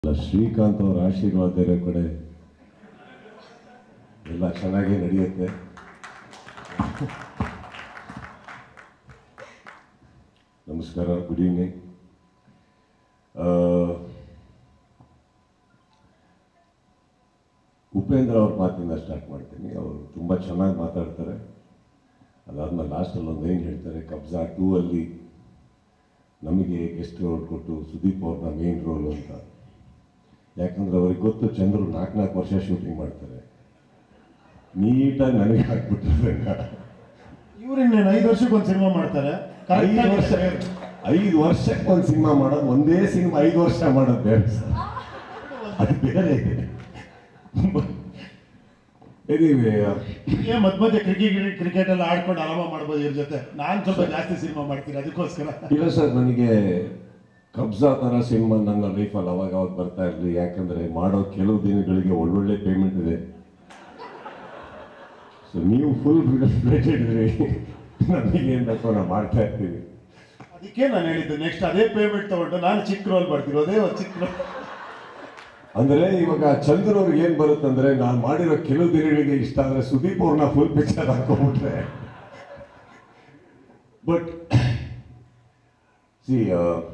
ಅಲ್ಲ ಶ್ರೀಕಾಂತ್ ಅವರ ಆಶೀರ್ವಾದ ಇರೋ ಕಡೆ ಎಲ್ಲ ಚೆನ್ನಾಗೇ ನಡೆಯುತ್ತೆ ನಮಸ್ಕಾರ ಗುಡ್ ಈವ್ನಿಂಗ್ ಉಪೇಂದ್ರ ಅವ್ರ ಮಾತಿಂದ ಸ್ಟಾರ್ಟ್ ಮಾಡ್ತೀನಿ ಅವರು ತುಂಬ ಚೆನ್ನಾಗಿ ಮಾತಾಡ್ತಾರೆ ಅದಾದ್ಮೇಲೆ ಲಾಸ್ಟಲ್ಲಿ ಒಂದು ಏನು ಹೇಳ್ತಾರೆ ಕಬ್ಜಾ ಟೂ ಅಲ್ಲಿ ನಮಗೆ ಗೆಸ್ಟ್ ರೋಲ್ ಕೊಟ್ಟು ಸುದೀಪ್ ಅವ್ರನ್ನ ಮೇನ್ ರೋಲ್ ಅಂತ ಯಾಕಂದ್ರೆ ಅವ್ರಿಗೆ ಗೊತ್ತು ಚಂದ್ರು ನಾಲ್ಕು ನಾಲ್ಕು ವರ್ಷ ಶೂಟಿಂಗ್ ಮಾಡ್ತಾರೆ ನೀಟಾಗಿ ನನಗೆ ಹಾಕ್ಬಿಟ್ಟಿರ್ಬೇಕು ಇವ್ರು ಇನ್ನೇನು ಐದು ವರ್ಷಕ್ಕೆ ಒಂದು ಸಿನಿಮಾ ಮಾಡ್ತಾರೆ ಐದು ವರ್ಷ ಐದು ವರ್ಷಕ್ಕೆ ಒಂದು ಸಿನಿಮಾ ಮಾಡೋದು ಒಂದೇ ಸಿನಿಮಾ ಐದು ವರ್ಷ ಮಾಡೋದು ಬೇರೆ ಸರ್ ಅದು ಬೇರೆ ಇದೆ ಎನಿವೆ ಏ ಮಧ್ಯ ಮಧ್ಯೆ ಕ್ರಿಕೆಟ್ ಕ್ರಿಕೆಟ್ ಎಲ್ಲ ಆಡ್ಕೊಂಡು ಆರಾಮ ಮಾಡ್ಬೋದು ಇವ್ರ ಜೊತೆ ನಾನು ಸ್ವಲ್ಪ ಜಾಸ್ತಿ ಸಿನಿಮಾ ಮಾಡ್ತೀನಿ ಅದಕ್ಕೋಸ್ಕರ ಇಲ್ಲ ಸರ್ ನನಗೆ ಕಬ್ಜಾ ಥರ ಸಿನಿಮಾ ನನ್ನ ಲೈಫಲ್ಲಿ ಅವಾಗ ಅವಾಗ ಬರ್ತಾ ಇರಲಿ ಯಾಕಂದ್ರೆ ಮಾಡೋ ಕೆಲವು ದಿನಗಳಿಗೆ ಒಳ್ಳೊಳ್ಳೆ ಪೇಮೆಂಟ್ ಇದೆ ಸೊ ನೀವು ಫುಲ್ ಫ್ಲೇಟೆಡ್ ಇದ್ರಿ ನಮಗೇನು ಬೇಕೋ ನಾವು ಮಾಡ್ತಾ ಇರ್ತೀವಿ ಅದಕ್ಕೆ ನಾನು ಹೇಳಿದ್ದು ನೆಕ್ಸ್ಟ್ ಅದೇ ಪೇಮೆಂಟ್ ತಗೊಂಡು ನಾನು ಚಿಕ್ಕ ರೋಲ್ ಬರ್ತಿರೋದೇ ಒಂದು ಚಿಕ್ಕ ರೋಲ್ ಅಂದ್ರೆ ಇವಾಗ ಚಂದ್ರ ಅವ್ರಿಗೆ ಏನ್ ಬರುತ್ತಂದ್ರೆ ನಾನು ಮಾಡಿರೋ ಕೆಲವು ದಿನಗಳಿಗೆ ಇಷ್ಟ ಆದ್ರೆ ಸುದೀಪ್ ಅವ್ರನ್ನ ಫುಲ್ ಪಿಕ್ಚರ್ ಹಾಕೊಂಡ್ಬಿಟ್ರೆ but C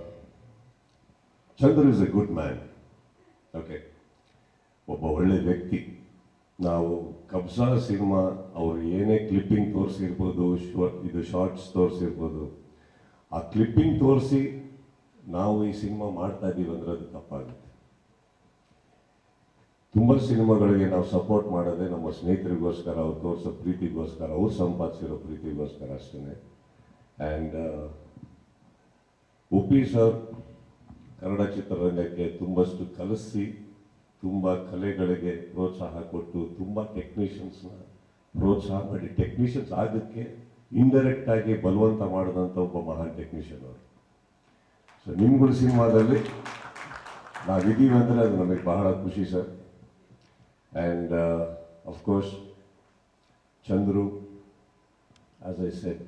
Chandra is a good man okay ಒಬ್ಬ ಒಳ್ಳೆ ವ್ಯಕ್ತಿ ನಾವು ಕಬ್ಸಾ ಸಿನಿಮಾ ಅವ್ರು ಏನೇ ಕ್ಲಿಪ್ಪಿಂಗ್ ತೋರಿಸಿರ್ಬೋದು ಇದು ಶಾರ್ಟ್ಸ್ ತೋರಿಸಿರ್ಬೋದು ಆ ಕ್ಲಿಪ್ಪಿಂಗ್ ತೋರಿಸಿ ನಾವು ಈ ಸಿನಿಮಾ ಮಾಡ್ತಾ ಇದ್ದೀವಿ ಅಂದ್ರೆ ಅದು ತಪ್ಪಾಗುತ್ತೆ ತುಂಬ ಸಿನಿಮಾಗಳಿಗೆ ನಾವು ಸಪೋರ್ಟ್ ಮಾಡೋದೇ ನಮ್ಮ ಸ್ನೇಹಿತರಿಗೋಸ್ಕರ ಅವ್ರು ತೋರಿಸೋ ಪ್ರೀತಿಗೋಸ್ಕರ ಅವ್ರು ಸಂಪಾದಿಸಿರೋ ಪ್ರೀತಿಗೋಸ್ಕರ ಅಷ್ಟೇ ಆ್ಯಂಡ್ ಉಪ್ಪಿ ಸರ್ ಕನ್ನಡ ಚಿತ್ರರಂಗಕ್ಕೆ ತುಂಬಷ್ಟು ಕಲಿಸಿ ತುಂಬ ಕಲೆಗಳಿಗೆ ಪ್ರೋತ್ಸಾಹ ಕೊಟ್ಟು ತುಂಬ ಟೆಕ್ನಿಷಿಯನ್ಸ್ನ ಪ್ರೋತ್ಸಾಹ ಮಾಡಿ ಟೆಕ್ನಿಷಿಯನ್ಸ್ ಆಗೋಕ್ಕೆ ಇಂಡೈರೆಕ್ಟ್ ಆಗಿ ಬಲವಂತ ಮಾಡಿದಂಥ ಒಬ್ಬ ಮಹಾನ್ ಟೆಕ್ನಿಷಿಯನ್ ಅವರು ಸೊ ನಿಮ್ಗಳ ಸಿನಿಮಾದಲ್ಲಿ ನಾವಿದ್ದೀವಿ ಅಂದರೆ ಅದು ನಮಗೆ ಬಹಳ ಖುಷಿ sir and of course Chandru as I said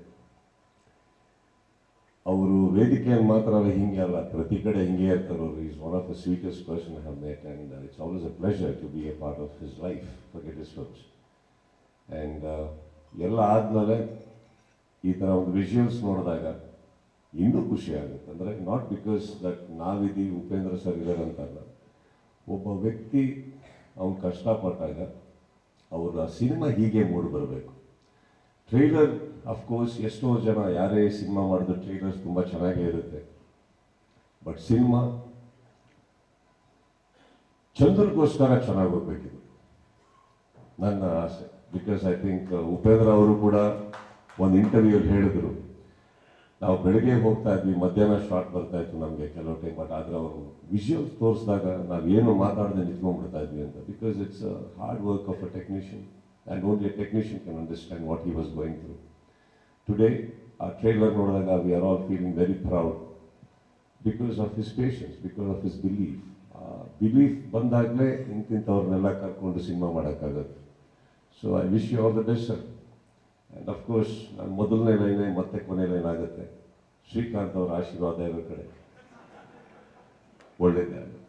ಅವರು ವೇದಿಕೆಯಲ್ಲಿ ಮಾತ್ರ ಹಿಂಗೆ ಅಲ್ಲ ಪ್ರತಿ ಕಡೆ ಹಿಂಗೆ ಇರ್ತಾರೆ ಅವರು is one of the sweetest person have met and it's always a pleasure to be a part of his life forget his films and ಎಲ್ಲ ಆದಮೇಲೆ ಈ ಥರ ಒಂದು ವಿಷುವಲ್ಸ್ ನೋಡಿದಾಗ ಇನ್ನೂ ಖುಷಿ ಆಗುತ್ತೆ ಅಂದರೆ ನಾಟ್ ಬಿಕಾಸ್ ದಟ್ ನಾವಿದ್ದೀವಿ ಉಪೇಂದ್ರ ಸರ್ ಇದ್ದಾರೆ ಅಂತಲ್ಲ ಒಬ್ಬ ವ್ಯಕ್ತಿ ಅವ್ನು ಕಷ್ಟಪಟ್ಟಾಗ ಅವರ ಸಿನಿಮಾ ಹೀಗೆ ಮೂಡಿ ಬರಬೇಕು ಟ್ರೈಲರ್ ಅಫ್ಕೋರ್ಸ್ ಎಷ್ಟೋ ಜನ ಯಾರೇ ಸಿನಿಮಾ ಮಾಡಿದ್ರು ಟ್ರೈಲರ್ಸ್ ತುಂಬ ಚೆನ್ನಾಗೇ ಇರುತ್ತೆ ಬಟ್ ಸಿನಿಮಾ ಚಂದ್ರಗೋಸ್ಕರ ಚೆನ್ನಾಗಿ ಹೋಗ್ಬೇಕಿದು ನನ್ನ ಆಸೆ ಬಿಕಾಸ್ ಐ ಥಿಂಕ್ ಉಪೇಂದ್ರ ಅವರು ಕೂಡ ಒಂದು ಇಂಟರ್ವ್ಯೂಲ್ಲಿ ಹೇಳಿದ್ರು ನಾವು ಬೆಳಗ್ಗೆ ಹೋಗ್ತಾ ಇದ್ವಿ ಮಧ್ಯಾಹ್ನ ಶಾರ್ಟ್ ಬರ್ತಾ ಇತ್ತು ನಮಗೆ ಕೆಲವು ಟೈಮ್ ಬಟ್ ಆದರೆ ಅವರು ವಿಷುವಲ್ಸ್ ತೋರಿಸಿದಾಗ ನಾವು ಏನು ಮಾತಾಡದೆ ನಿಂತ್ಕೊಂಡ್ಬಿಡ್ತಾ ಇದ್ವಿ ಅಂತ because it's hard work of a technician and only a technician can understand what he was going through today ಆ ಟ್ರೈಲರ್ ನೋಡಿದಾಗ we are all feeling very proud because of his patience because of his belief ಆ belief ಬಂದಾಗಲೇ ಇಂತಿಂಥವ್ರನ್ನೆಲ್ಲ ಕರ್ಕೊಂಡು cinema ಮಾಡೋಕ್ಕಾಗತ್ತೆ so I wish you all the best sir and of course ನಾನು ಮೊದಲನೇ ಲೈನೇ ಮತ್ತೆ ಕೊನೆ ಲೈನ್ ಆಗುತ್ತೆ ಶ್ರೀಕಾಂತ್ ಅವರ ಆಶೀರ್ವಾದ ಇರೋ ಕಡೆ ಒಳ್ಳೇದೇ ಆಗುತ್ತೆ